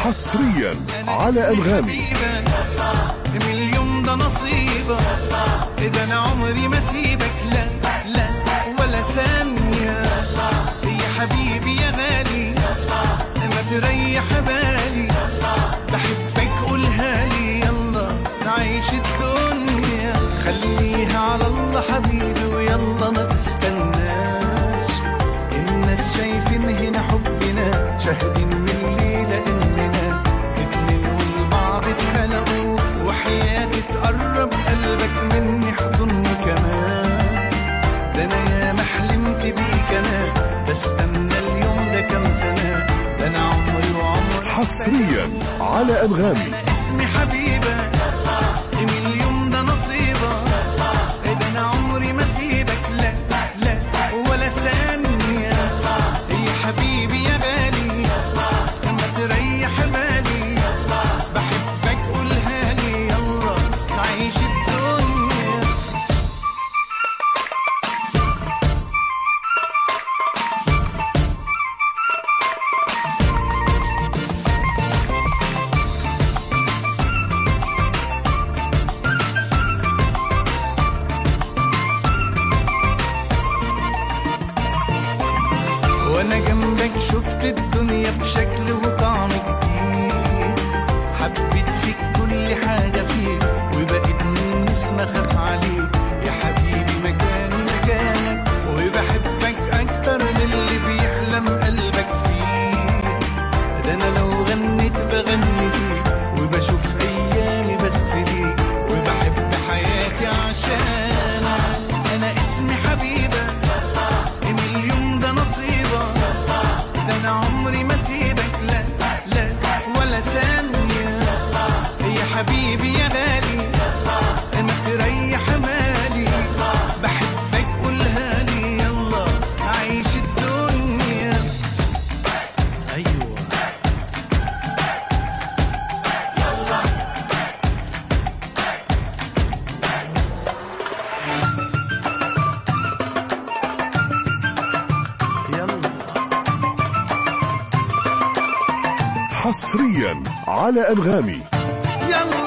حصريا على أنغامي من اليوم ده نصيبك إذا أنا عمري ما سيبك لا لا ولا ثانية يا حبيبي يا غالي ما تريح بالي بحبك قولها لي يلا نعيش الدنيا خليها على الله حبيبي ويلا ما تستناش الناس شايفين هنا حبنا شاهدين من الليلة إننا اتنين والبعض اتخلقوا وحياتي تقرب قلبك مني حضني كمان ده أنا يا ما حلمت بيك أنا بستنى اليوم ده كام سنة ده أنا عمري وعمري حصريا على أنغامي أنا اسمي حبيبة من اليوم ده نصيبة ده أنا عمري ما سيبك لا لا ولا ثانية يا حبيبي يا غالي ما تريح بالي بحبك قولها لي يلا نعيش الدنيا وانا جنبك شفت الدنيا بشكل وطعم جديد حبيت فيك كل حاجة فيك وبقيت من نسمة خاف عليك يا حبيبي مكاني مكانك وبحبك أكتر من اللي بيحلم قلبك فيه ده أنا لو غنيت بغني ليك وبشوف أيامي بس ليك وبحب حياتي عشانك أنا اسمي حبيبة من اليوم ده نصيبة ده أنا عمري ما سيبك لا لا ولا ثانية يا حبيبي يا غالي أنا تريح مالي بحبك قولها لي يلا عيش الدنيا أيوة يلا حصريا على أنغامي يلا